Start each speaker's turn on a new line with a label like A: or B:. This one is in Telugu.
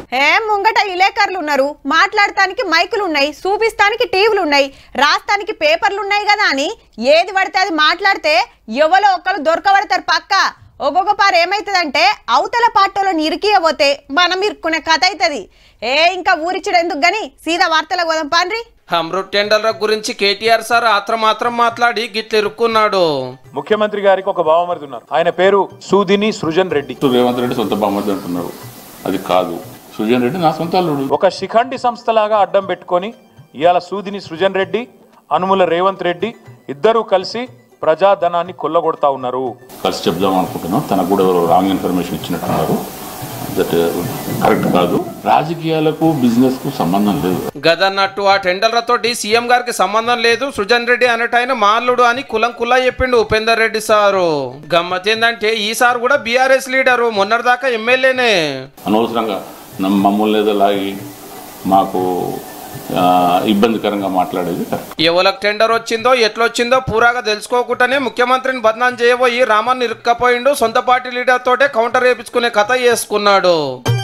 A: ఏ ముంగట విలేకరులు ఉన్నారు మాట్లాడటానికి మైకులు ఉన్నాయి చూపిస్తానికి టీవీలు ఉన్నాయి రాస్తానికి పేపర్లు ఉన్నాయి కదా అని ఏది పడితే అది మాట్లాడితే ఎవరో ఒకరు దొరకబడతారు పక్క ఒక్కొక్క పారు ఏమవుతుందంటే అవతల పార్టీలను ఇరికియబోతే మనం ఇరుక్కునే కథ అవుతుంది ఏ ఇంకా ఊరిచ్చుడు ఎందుకు గాని సీదా వార్తలకు పోదాం పాన్రి
B: అమృత్ టెండర్ల గురించి కేటీఆర్ సార్ ఆత్రం మాత్రం మాట్లాడి గిట్ల ఇరుక్కున్నాడు
C: ముఖ్యమంత్రి గారికి ఒక బావమరిది ఉన్నారు ఆయన పేరు సూదిని సృజన్ రెడ్డి
D: రేవంత్ రెడ్డి సొంత బామ్మది అంటున్నారు అది కాదు సుజన్ రెడ్డి నా సొంత అల్లుడు
C: ఒక శిఖండి సంస్థలాగా అడ్డం పెట్టుకొని ఇవాళ సూదిని సృజన్ రెడ్డి అనుముల రేవంత్ రెడ్డి ఇద్దరూ కలిసి ప్రజాధనాన్ని కొల్లగొడతా ఉన్నారు
D: కలిసి చెప్దాం అనుకుంటున్నాం తనకు కూడా ఎవరో రాంగ్ ఇన్ఫర్మేషన్ ఇచ్చినట్టున్నారు దట్ కరెక్ట్ కాదు రాజకీయాలకు బిజినెస్ కు సంబంధం లేదు
B: గదన్నట్టు ఆ టెండర్లతోటి సీఎం గారికి సంబంధం లేదు సృజన్ రెడ్డి అనేటైన మాల్లుడు అని కులం కుల్లా చెప్పిండు ఉపేందర్ రెడ్డి సారు గమ్మత్ ఏందంటే ఈ సార్ కూడా బీఆర్ఎస్ లీడరు మొన్నటిదాకా ఎమ్మెల్యేనే
D: అనవసరంగా నమ్మ- మమ్మల్ని ఏదో లాగి మాకు ఆ, ఇబ్బందికరంగా మాట్లాడేది కరెక్ట్
B: ఎవరికి టెండర్ వచ్చిందో ఎట్లొచ్చిందో పూరాగా తెలుసుకోకుండానే ముఖ్యమంత్రిని బదనాం చేయబోయి రామన్ ఇరుక్కపోయిండు సొంత పార్టీ లీడర్ తోటే కౌంటర్ వేపించుకునే కథ చేసుకున్నాడు